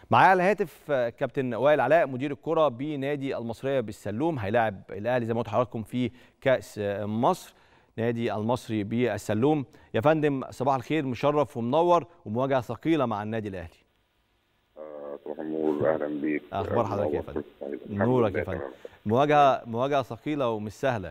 معايا على الهاتف كابتن وائل علاء مدير الكره بنادي المصريه بالسلوم هيلاعب الاهلي زي ما قلت لحضراتكم في كاس مصر نادي المصري بالسلوم يا فندم صباح الخير مشرف ومنور ومواجهه ثقيله مع النادي الاهلي صباح النور اهلا بيك اخبار حضرتك يا فندم نورك يا فندم مواجهه مواجهه ثقيله ومش سهله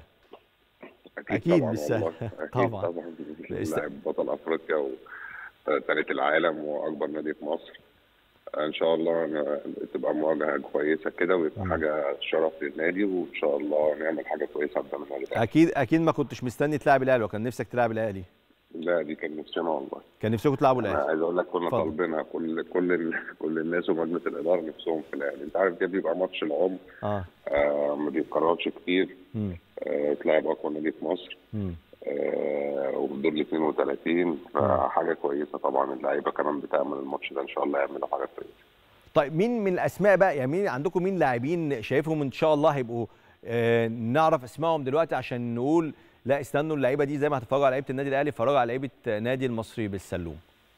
اكيد مش سهله طبعا طبعا لاعب بطل افريقيا وثالث العالم واكبر نادي في مصر ان شاء الله تبقى مواجهه كويسه كده ويبقى حاجه شرف للنادي وان شاء الله نعمل حاجه كويسه قدام النادي اكيد اكيد ما كنتش مستني تلعب الاهلي وكان نفسك تلعب الاهلي لا دي كان نفسنا والله كان نفسكم تلعبوا انا الاهلي عايز اقول لك كنا طالبينها كل كل كل الناس ومجلس الاداره نفسهم في الاهلي انت عارف ده بيبقى ماتش العمر اه, آه ما بيتكررش كتير مم. آه تلعب اقوى نادي في مصر مم. آه وبالدور ال 32 فحاجه كويسه طبعا اللعيبه كمان بتعمل الماتش ده ان شاء الله يعملوا حاجه كويسه طيب مين من الاسماء بقى يعني مين عندكم مين لاعبين شايفهم ان شاء الله هيبقوا آه نعرف اسمائهم دلوقتي عشان نقول لا استنوا اللعيبه دي زي ما هتتفرجوا على لعيبه النادي الاهلي اتفرجوا على لعيبه نادي المصري بالسلوم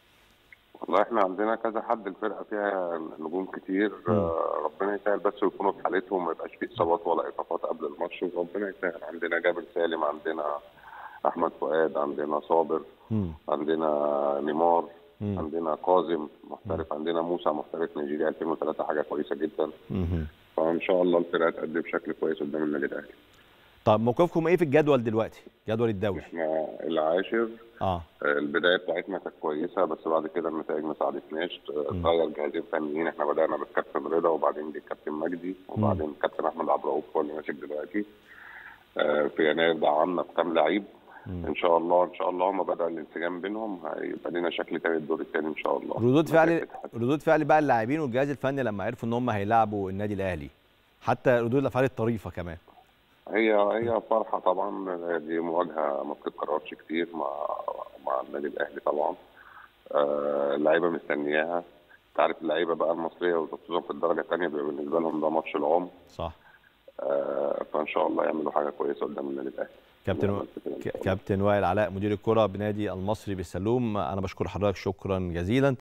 والله احنا عندنا كذا حد الفرقه فيها نجوم كتير آه ربنا يسهل بس يكونوا في حالتهم ما يبقاش فيه اصابات ولا ايقافات قبل الماتش وربنا يسهل عندنا جابر سالم عندنا احمد فؤاد عندنا صابر مم. عندنا نيمار مم. عندنا كاظم محترف عندنا موسى محترف نيجيريا 2003 حاجه كويسه جدا مم. فان شاء الله الفرقه تأدي بشكل كويس قدام النادي الاهلي طب موقفكم ايه في الجدول دلوقتي جدول الدوري احنا العاشر اه البدايه بتاعتنا كانت كويسه بس بعد كده النتائج ما ساعدتناش اتغير جهازين فنيين احنا بدانا بالكابتن رضا وبعدين بالكابتن مجدي وبعدين الكابتن احمد عبد الرؤوف هو اللي ماسك دلوقتي آه، في يناير دعمنا بكام لعيب ان شاء الله ان شاء الله ما بدا الانسجام بينهم هيبقى لنا شكل تاني الدور الثاني ان شاء الله ردود فعل ردود فعل بقى اللاعبين والجهاز الفني لما عرفوا ان هم هيلاعبوا النادي الاهلي حتى ردود الافعال الطريفه كمان هي هي فرحه طبعا دي مواجهه ما بتتكررش كتير مع مع النادي الاهلي طبعا آه، اللعيبه مستنياها انت عارف اللعيبه بقى المصريه وخصوصا في الدرجه الثانيه بيبقى بالنسبه لهم ده ماتش العمر صح آه، فان شاء الله يعملوا حاجه كويسه قدام النادي الاهلي كابتن و... كابتن وائل علاء مدير الكره بنادي المصري بالسلوم انا بشكر حضرتك شكرا جزيلا